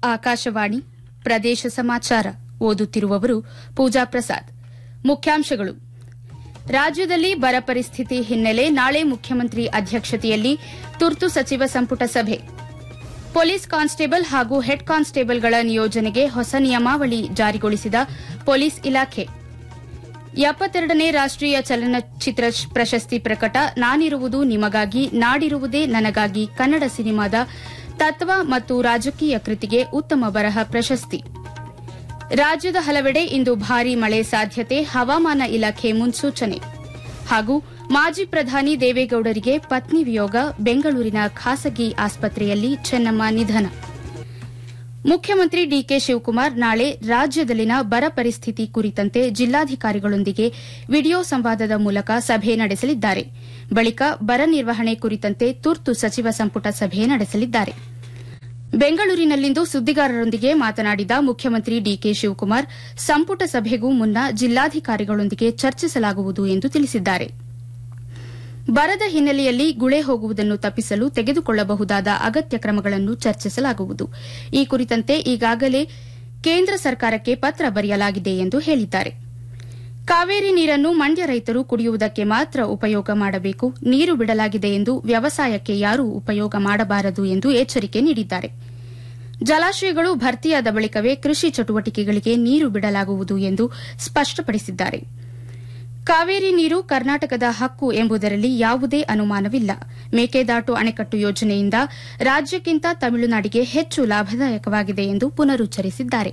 ಆಕಾಶವಾಣಿ ಪ್ರದೇಶ ಸಮಾಚಾರ ಓದುತ್ತಿರುವವರು ಪೂಜಾ ಪ್ರಸಾದ್ ಮುಖ್ಯಾಂಶಗಳು ರಾಜ್ಯದಲ್ಲಿ ಬರ ಪರಿಸ್ಥಿತಿ ಹಿನ್ನೆಲೆ ನಾಳೆ ಮುಖ್ಯಮಂತ್ರಿ ಅಧ್ಯಕ್ಷತೆಯಲ್ಲಿ ತುರ್ತು ಸಚಿವ ಸಂಪುಟ ಸಭೆ ಪೊಲೀಸ್ ಕಾನ್ಸ್ಟೇಬಲ್ ಹಾಗೂ ಹೆಡ್ ಕಾನ್ಸ್ಟೇಬಲ್ಗಳ ನಿಯೋಜನೆಗೆ ಹೊಸ ನಿಯಮಾವಳಿ ಜಾರಿಗೊಳಿಸಿದ ಪೊಲೀಸ್ ಇಲಾಖೆ ಎಪ್ಪತ್ತೆರಡನೇ ರಾಷ್ಟೀಯ ಚಲನಚಿತ್ರ ಪ್ರಶಸ್ತಿ ಪ್ರಕಟ ನಾನಿರುವುದು ನಿಮಗಾಗಿ ನಾಡಿರುವುದೇ ನನಗಾಗಿ ಕನ್ನಡ ಸಿನಿಮಾದ ತತ್ವ ಮತ್ತು ರಾಜಕೀಯ ಕೃತಿಗೆ ಉತ್ತಮ ಬರಹ ಪ್ರಶಸ್ತಿ ರಾಜ್ಯದ ಹಲವೆಡೆ ಇಂದು ಭಾರೀ ಮಳೆ ಸಾಧ್ಯತೆ ಹವಾಮಾನ ಇಲಾಖೆ ಮುನ್ಸೂಚನೆ ಹಾಗೂ ಮಾಜಿ ಪ್ರಧಾನಿ ದೇವೇಗೌಡರಿಗೆ ಪತ್ನಿ ವಿಯೋಗ ಬೆಂಗಳೂರಿನ ಖಾಸಗಿ ಆಸ್ಪತ್ರೆಯಲ್ಲಿ ಚೆನ್ನಮ್ಮ ನಿಧನ ಮುಖ್ಯಮಂತ್ರಿ ಡಿಕೆ ಶಿವಕುಮಾರ್ ನಾಳೆ ರಾಜ್ಯದಲ್ಲಿನ ಬರ ಪರಿಸ್ಥಿತಿ ಕುರಿತಂತೆ ಜಿಲ್ಲಾಧಿಕಾರಿಗಳೊಂದಿಗೆ ವಿಡಿಯೋ ಸಂವಾದದ ಮೂಲಕ ಸಭೆ ನಡೆಸಲಿದ್ದಾರೆ ಬಳಿಕ ಬರ ನಿರ್ವಹಣೆ ಕುರಿತಂತೆ ತುರ್ತು ಸಚಿವ ಸಂಪುಟ ಸಭೆ ನಡೆಸಲಿದ್ದಾರೆ ಬೆಂಗಳೂರಿನಲ್ಲಿಂದು ಸುದ್ದಿಗಾರರೊಂದಿಗೆ ಮಾತನಾಡಿದ ಮುಖ್ಯಮಂತ್ರಿ ಡಿಕೆ ಶಿವಕುಮಾರ್ ಸಂಪುಟ ಸಭೆಗೂ ಮುನ್ನ ಜಿಲ್ಲಾಧಿಕಾರಿಗಳೊಂದಿಗೆ ಚರ್ಚಿಸಲಾಗುವುದು ಎಂದು ತಿಳಿಸಿದ್ದಾರೆ ಬರದ ಹಿನ್ನೆಲೆಯಲ್ಲಿ ಗುಳೆ ಹೋಗುವುದನ್ನು ತಪ್ಪಿಸಲು ತೆಗೆದುಕೊಳ್ಳಬಹುದಾದ ಅಗತ್ಯ ಕ್ರಮಗಳನ್ನು ಚರ್ಚಿಸಲಾಗುವುದು ಈ ಕುರಿತಂತೆ ಈಗಾಗಲೇ ಕೇಂದ್ರ ಸರ್ಕಾರಕ್ಕೆ ಪತ್ರ ಬರೆಯಲಾಗಿದೆ ಎಂದು ಹೇಳಿದ್ದಾರೆ ಕಾವೇರಿ ನೀರನ್ನು ಮಂಡ್ಯ ರೈತರು ಕುಡಿಯುವುದಕ್ಕೆ ಮಾತ್ರ ಉಪಯೋಗ ಮಾಡಬೇಕು ನೀರು ಬಿಡಲಾಗಿದೆ ಎಂದು ವ್ಯವಸಾಯಕ್ಕೆ ಯಾರೂ ಉಪಯೋಗ ಮಾಡಬಾರದು ಎಂದು ಎಚ್ಚರಿಕೆ ನೀಡಿದ್ದಾರೆ ಜಲಾಶಯಗಳು ಭರ್ತಿಯಾದ ಬಳಿಕವೇ ಕೃಷಿ ಚಟುವಟಿಕೆಗಳಿಗೆ ನೀರು ಬಿಡಲಾಗುವುದು ಎಂದು ಸ್ಪಷ್ಟಪಡಿಸಿದ್ದಾರೆ ಕಾವೇರಿ ನೀರು ಕರ್ನಾಟಕದ ಹಕ್ಕು ಎಂಬುದರಲ್ಲಿ ಯಾವುದೇ ಅನುಮಾನವಿಲ್ಲ ಮೇಕೆದಾಟು ಅಣೆಕಟ್ಟು ಯೋಜನೆಯಿಂದ ರಾಜ್ಯಕ್ಕಿಂತ ತಮಿಳುನಾಡಿಗೆ ಹೆಚ್ಚು ಲಾಭದಾಯಕವಾಗಿದೆ ಎಂದು ಪುನರುಚ್ಚರಿಸಿದ್ದಾರೆ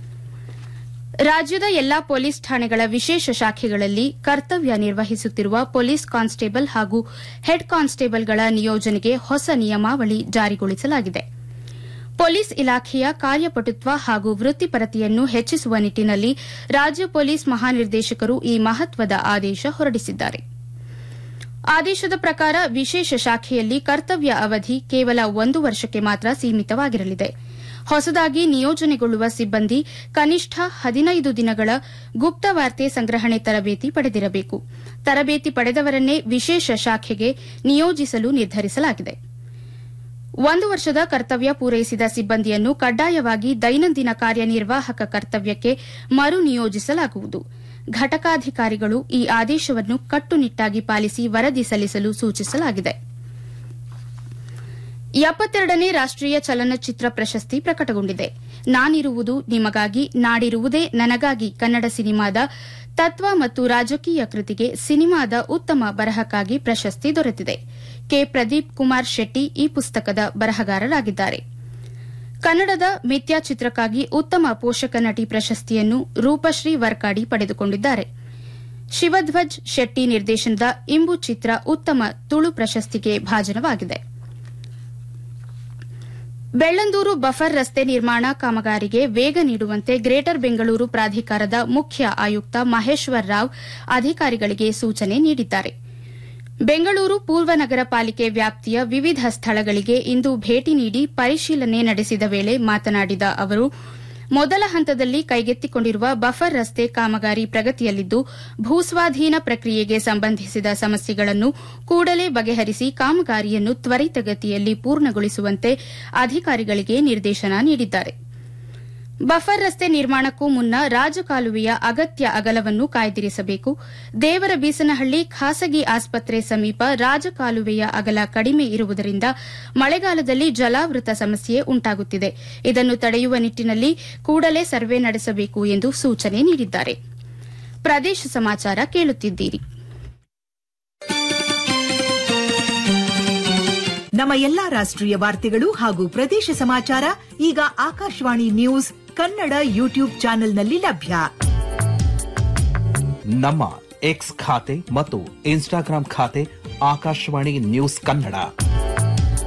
ರಾಜ್ಯದ ಎಲ್ಲಾ ಪೊಲೀಸ್ ಠಾಣೆಗಳ ವಿಶೇಷ ಶಾಖೆಗಳಲ್ಲಿ ಕರ್ತವ್ಯ ನಿರ್ವಹಿಸುತ್ತಿರುವ ಪೊಲೀಸ್ ಕಾನ್ಸ್ಟೇಬಲ್ ಹಾಗೂ ಹೆಡ್ ಕಾನ್ಸ್ಟೇಬಲ್ಗಳ ನಿಯೋಜನೆಗೆ ಹೊಸ ನಿಯಮಾವಳಿ ಜಾರಿಗೊಳಿಸಲಾಗಿದೆ ಪೊಲೀಸ್ ಇಲಾಖೆಯ ಕಾರ್ಯಪಟುತ್ವ ಹಾಗೂ ವೃತ್ತಿಪರತೆಯನ್ನು ಹೆಚ್ಚಿಸುವ ನಿಟ್ಟನಲ್ಲಿ ರಾಜ್ಯ ಪೊಲೀಸ್ ಮಹಾನಿರ್ದೇಶಕರು ಈ ಮಹತ್ವದ ಆದೇಶ ಹೊರಡಿಸಿದ್ದಾರೆ ಆದೇಶದ ಪ್ರಕಾರ ವಿಶೇಷ ಶಾಖೆಯಲ್ಲಿ ಕರ್ತವ್ಯ ಅವಧಿ ಕೇವಲ ಒಂದು ವರ್ಷಕ್ಕೆ ಮಾತ್ರ ಸೀಮಿತವಾಗಿರಲಿದೆ ಹೊಸದಾಗಿ ನಿಯೋಜನೆಗೊಳ್ಳುವ ಸಿಬ್ಬಂದಿ ಕನಿಷ್ಠ ಹದಿನೈದು ದಿನಗಳ ಗುಪ್ತವಾರ್ತೆ ಸಂಗ್ರಹಣೆ ತರಬೇತಿ ಪಡೆದಿರಬೇಕು ತರಬೇತಿ ಪಡೆದವರನ್ನೇ ವಿಶೇಷ ಶಾಖೆಗೆ ನಿಯೋಜಿಸಲು ನಿರ್ಧರಿಸಲಾಗಿದೆ ಒಂದು ವರ್ಷದ ಕರ್ತವ್ಯ ಪೂರೈಸಿದ ಸಿಬ್ಬಂದಿಯನ್ನು ಕಡ್ಡಾಯವಾಗಿ ದೈನಂದಿನ ಕಾರ್ಯನಿರ್ವಾಹಕ ಕರ್ತವ್ಯಕ್ಕೆ ಮರು ನಿಯೋಜಿಸಲಾಗುವುದು ಘಟಕಾಧಿಕಾರಿಗಳು ಈ ಆದೇಶವನ್ನು ಕಟ್ಟುನಿಟ್ಟಾಗಿ ಪಾಲಿಸಿ ವರದಿ ಸಲ್ಲಿಸಲು ಸೂಚಿಸಲಾಗಿದೆ ಎಪ್ಪತ್ತೆರಡನೇ ರಾಷ್ಟೀಯ ಚಲನಚಿತ್ರ ಪ್ರಶಸ್ತಿ ಪ್ರಕಟಗೊಂಡಿದೆ ನಾನಿರುವುದು ನಿಮಗಾಗಿ ನಾಡಿರುವುದೇ ನನಗಾಗಿ ಕನ್ನಡ ಸಿನಿಮಾದ ತತ್ವ ಮತ್ತು ರಾಜಕೀಯ ಕೃತಿಗೆ ಸಿನಿಮಾದ ಉತ್ತಮ ಬರಹಕ್ಕಾಗಿ ಪ್ರಶಸ್ತಿ ದೊರೆತಿದೆ ಕೆ ಪ್ರದೀಪ್ ಕುಮಾರ್ ಶೆಟ್ಟಿ ಈ ಪುಸ್ತಕದ ಬರಹಗಾರರಾಗಿದ್ದಾರೆ ಕನ್ನಡದ ಮಿಥ್ಯಾ ಚಿತ್ರಕ್ಕಾಗಿ ಉತ್ತಮ ಪೋಷಕ ನಟಿ ಪ್ರಶಸ್ತಿಯನ್ನು ರೂಪಶ್ರೀ ವರ್ಕಾಡಿ ಪಡೆದುಕೊಂಡಿದ್ದಾರೆ ಶಿವಧ್ವಜ್ ಶೆಟ್ಟಿ ನಿರ್ದೇಶನದ ಇಂಬು ಚಿತ್ರ ಉತ್ತಮ ತುಳು ಪ್ರಶಸ್ತಿಗೆ ಭಾಜನವಾಗಿದೆ ಬೆಳ್ಳಂದೂರು ಬಫರ್ ರಸ್ತೆ ನಿರ್ಮಾಣ ಕಾಮಗಾರಿಗೆ ವೇಗ ನೀಡುವಂತೆ ಗ್ರೇಟರ್ ಬೆಂಗಳೂರು ಪ್ರಾಧಿಕಾರದ ಮುಖ್ಯ ಆಯುಕ್ತ ಮಹೇಶ್ವರ್ ರಾವ್ ಅಧಿಕಾರಿಗಳಿಗೆ ಸೂಚನೆ ನೀಡಿದ್ದಾರೆ ಬೆಂಗಳೂರು ಪೂರ್ವ ನಗರ ಪಾಲಿಕೆ ವ್ಯಾಪ್ತಿಯ ವಿವಿಧ ಸ್ಥಳಗಳಿಗೆ ಇಂದು ಭೇಟಿ ನೀಡಿ ಪರಿಶೀಲನೆ ನಡೆಸಿದ ವೇಳೆ ಮಾತನಾಡಿದ ಅವರು ಮೊದಲ ಹಂತದಲ್ಲಿ ಕೈಗೆತ್ತಿಕೊಂಡಿರುವ ಬಫರ್ ರಸ್ತೆ ಕಾಮಗಾರಿ ಪ್ರಗತಿಯಲ್ಲಿದ್ದು ಭೂಸ್ವಾಧೀನ ಪ್ರಕ್ರಿಯೆಗೆ ಸಂಬಂಧಿಸಿದ ಸಮಸ್ಯೆಗಳನ್ನು ಕೂಡಲೇ ಬಗೆಹರಿಸಿ ಕಾಮಗಾರಿಯನ್ನು ತ್ವರಿತಗತಿಯಲ್ಲಿ ಪೂರ್ಣಗೊಳಿಸುವಂತೆ ಅಧಿಕಾರಿಗಳಿಗೆ ನಿರ್ದೇಶನ ನೀಡಿದ್ದಾರೆ ಬಫರ್ ರಸ್ತೆ ನಿರ್ಮಾಣಕ್ಕೂ ಮುನ್ನ ರಾಜಕಾಲುವೆಯ ಅಗತ್ಯ ಅಗಲವನ್ನು ಕಾಯ್ದಿರಿಸಬೇಕು ದೇವರ ಬೀಸನಹಳ್ಳಿ ಖಾಸಗಿ ಆಸ್ಪತ್ರೆ ಸಮೀಪ ರಾಜಕಾಲುವೆಯ ಅಗಲ ಕಡಿಮೆ ಇರುವುದರಿಂದ ಮಳೆಗಾಲದಲ್ಲಿ ಜಲಾವೃತ ಸಮಸ್ಯೆ ಉಂಟಾಗುತ್ತಿದೆ ಇದನ್ನು ತಡೆಯುವ ನಿಟ್ಟನಲ್ಲಿ ಕೂಡಲೇ ಸರ್ವೆ ನಡೆಸಬೇಕು ಎಂದು ಸೂಚನೆ ನೀಡಿದ್ದಾರೆ ಪ್ರದೇಶ ಸಮಾಚಾರ ಕೇಳುತ್ತಿದ್ದೀರಿ ನಮ್ಮ ಎಲ್ಲಾ ರಾಷ್ಟ್ರೀಯ ವಾರ್ತೆಗಳು ಹಾಗೂ ಪ್ರದೇಶ ಸಮಾಚಾರ ಈಗ ಆಕಾಶವಾಣಿ ನ್ಯೂಸ್ ಕನ್ನಡ ಯೂಟ್ಯೂಬ್ ಚಾನೆಲ್ನಲ್ಲಿ ಲಭ್ಯ ನಮ್ಮ ಎಕ್ಸ್ ಖಾತೆ ಮತ್ತು ಇನ್ಸ್ಟಾಗ್ರಾಂ ಖಾತೆ ಆಕಾಶವಾಣಿ ನ್ಯೂಸ್ ಕನ್ನಡ